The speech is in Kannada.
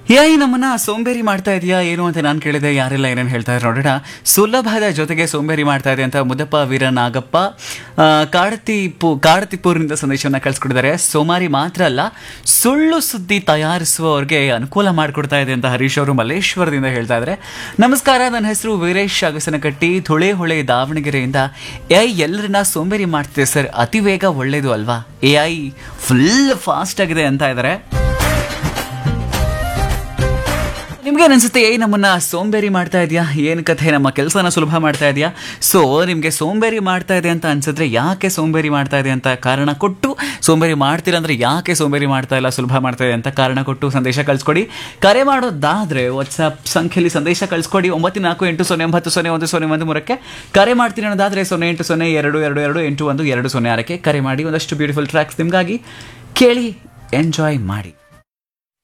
ಯಾಯಿ ನಮ್ಮನ್ನ ಸೋಂಬೇರಿ ಮಾಡ್ತಾ ಇದೆಯಾ ಏನು ಅಂತ ನಾನು ಕೇಳಿದೆ ಯಾರೆಲ್ಲ ಏನೇನು ಹೇಳ್ತಾ ಇದ್ದಾರೆ ನೋಡೋಣ ಸುಲಭದ ಜೊತೆಗೆ ಸೋಂಬೇರಿ ಮಾಡ್ತಾ ಇದೆ ಅಂತ ಮುದ್ದಪ್ಪ ವೀರ ನಾಗಪ್ಪ ಆ, ಕಾಡತಿಪು ಕಾಡತಿಪುರದಿಂದ ಸಂದೇಶವನ್ನು ಕಳಿಸ್ಕೊಟ್ಟಿದ್ದಾರೆ ಸೋಮಾರಿ ಮಾತ್ರ ಅಲ್ಲ ಸುಳ್ಳು ಸುದ್ದಿ ತಯಾರಿಸುವವ್ರಿಗೆ ಅನುಕೂಲ ಮಾಡಿಕೊಡ್ತಾ ಇದೆ ಅಂತ ಹರೀಶ್ ಅವರು ಮಲ್ಲೇಶ್ವರದಿಂದ ಹೇಳ್ತಾ ಇದ್ದಾರೆ ನಮಸ್ಕಾರ ನನ್ನ ಹೆಸರು ವೀರೇಶ್ ಅಗಸನಕಟ್ಟಿ ಥುಳೆ ಹೊಳೆ ದಾವಣಗೆರೆಯಿಂದ ಎ ಐ ಎಲ್ಲರನ್ನ ಸೋಂಬೇರಿ ಮಾಡ್ತಿದೆ ಸರ್ ಅತಿ ವೇಗ ಒಳ್ಳೇದು ಅಲ್ವಾ ಎ ಐ ಫುಲ್ ಫಾಸ್ಟ್ ಆಗಿದೆ ಅಂತ ಇದ್ದಾರೆ ನಿಮ್ಗೆ ಅನ್ಸುತ್ತೆ ಏ ನಮ್ಮನ್ನ ಸೋಂಬೇರಿ ಮಾಡ್ತಾ ಇದೆಯಾ ಏನು ಕಥೆ ನಮ್ಮ ಕೆಲಸನ ಸುಲಭ ಮಾಡ್ತಾ ಇದೆಯಾ ಸೊ ನಿಮಗೆ ಸೋಂಬೇರಿ ಮಾಡ್ತಾ ಇದೆ ಅಂತ ಅನ್ಸಿದ್ರೆ ಯಾಕೆ ಸೋಂಬೇರಿ ಮಾಡ್ತಾ ಇದೆ ಅಂತ ಕಾರಣ ಕೊಟ್ಟು ಸೋಂಬೇರಿ ಮಾಡ್ತೀರಾ ಅಂದ್ರೆ ಯಾಕೆ ಸೋಂಬೇರಿ ಮಾಡ್ತಾ ಇಲ್ಲ ಸುಲಭ ಮಾಡ್ತಾ ಇದೆ ಅಂತ ಕಾರಣ ಕೊಟ್ಟು ಸಂದೇಶ ಕಳಿಸ್ಕೊಡಿ ಕರೆ ಮಾಡೋದಾದ್ರೆ ವಾಟ್ಸ್ಆಪ್ ಸಂಖ್ಯೆಯಲ್ಲಿ ಸಂದೇಶ ಕಳಿಸ್ಕೊಡಿ ಒಂಬತ್ತು ನಾಲ್ಕು ಎಂಟು ಸೊನ್ನೆ ಒಂಬತ್ತು ಸೊನ್ನೆ ಒಂದು ಸೊನ್ನೆ ಒಂದು ಮೂರಕ್ಕೆ ಕರೆ ಮಾಡ್ತೀನಿ ಅನ್ನೋದಾದ್ರೆ ಸೊನ್ನೆ ಎಂಟು ಸೊನ್ನೆ ಎರಡು ಎರಡು ಎರಡು ಎಂಟು ಒಂದು ಎರಡು ಸೊನ್ನೆ ಆರಕ್ಕೆ ಕರೆ ಮಾಡಿ ಒಂದಷ್ಟು ಬ್ಯೂಟಿಫುಲ್ ಟ್ರ್ಯಾಕ್ಸ್ ನಿಮಗಾಗಿ ಕೇಳಿ ಎಂಜಾಯ್ ಮಾಡಿ